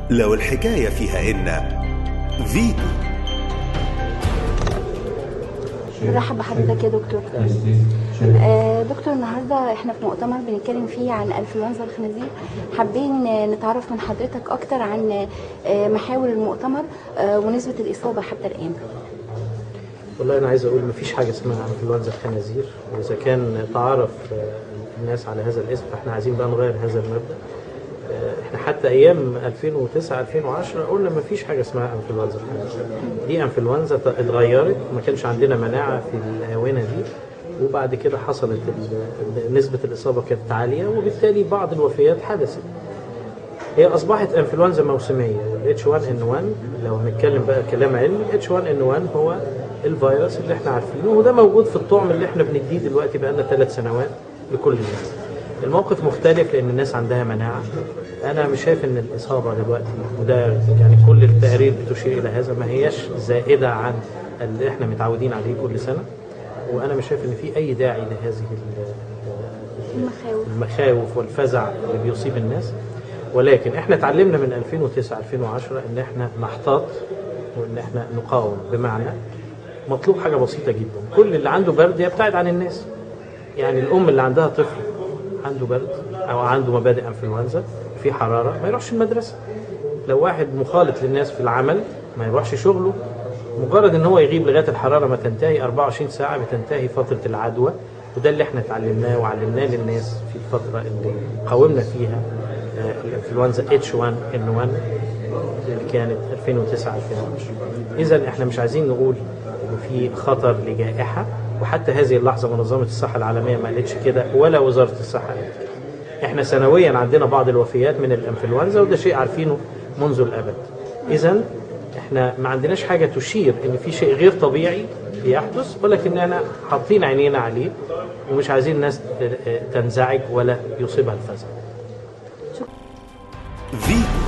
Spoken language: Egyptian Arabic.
لو الحكاية فيها إن فيتو مرحب بحضرتك يا دكتور آه، دكتور النهارده احنا في مؤتمر بنتكلم فيه عن انفلونزا الخنازير حابين آه، نتعرف من حضرتك اكتر عن آه، محاور المؤتمر آه، ونسبه الاصابه حتى الان والله انا عايز اقول مفيش حاجه اسمها انفلونزا الخنازير واذا كان تعرف آه، الناس على هذا الاسم فاحنا عايزين بقى نغير هذا المبدا آه، احنا حتى ايام 2009 2010 قلنا مفيش حاجه اسمها انفلونزا الخنازير دي انفلونزا ت- اتغيرت ما كانش عندنا مناعه في الاونه دي وبعد كده حصلت ال- نسبه الاصابه كانت عاليه وبالتالي بعض الوفيات حدثت هي اصبحت انفلونزا موسميه الاتش 1 ان 1 لو هنتكلم بقى كلام علمي الاتش 1 ان 1 هو الفيروس اللي احنا عارفينه وده موجود في الطعم اللي احنا بنديه دلوقتي بقى لنا ثلاث سنوات لكل الناس الموقف مختلف لان الناس عندها مناعه انا مش شايف ان الاصابه دلوقتي وده يعني كل التقارير بتشير الى هذا ما هياش زائده عن اللي احنا متعودين عليه كل سنه وانا مش شايف ان في اي داعي لهذه ال- المخاوف المخاوف والفزع اللي بيصيب الناس ولكن احنا اتعلمنا من 2009 2010 ان احنا نحتاط وان احنا نقاوم بمعنى مطلوب حاجه بسيطه جدا كل اللي عنده برد يبتعد عن الناس يعني الام اللي عندها طفل عنده برد او عنده مبادئ انفلونزا في حراره ما يروحش المدرسه لو واحد مخالط للناس في العمل ما يروحش شغله مجرد ان هو يغيب لغايه الحراره ما تنتهي 24 ساعه بتنتهي فتره العدوى وده اللي احنا اتعلمناه وعلمناه للناس في الفتره اللي قاومنا فيها آه، الانفلونزا اتش 1 ان 1 اللي كانت 2009 2010 اذا احنا مش عايزين نقول ان في خطر لجائحه وحتى هذه اللحظه منظمه الصحه العالميه ما قالتش كده ولا وزاره الصحه قالت كده احنا سنويا عندنا بعض الوفيات من الانفلونزا وده شيء عارفينه منذ الابد اذا احنا ما عندناش حاجه تشير ان في شيء غير طبيعي بيحدث ولكن احنا حاطين عينينا عليه ومش عايزين الناس ت- تنزعج ولا يصيبها الفزع فيتو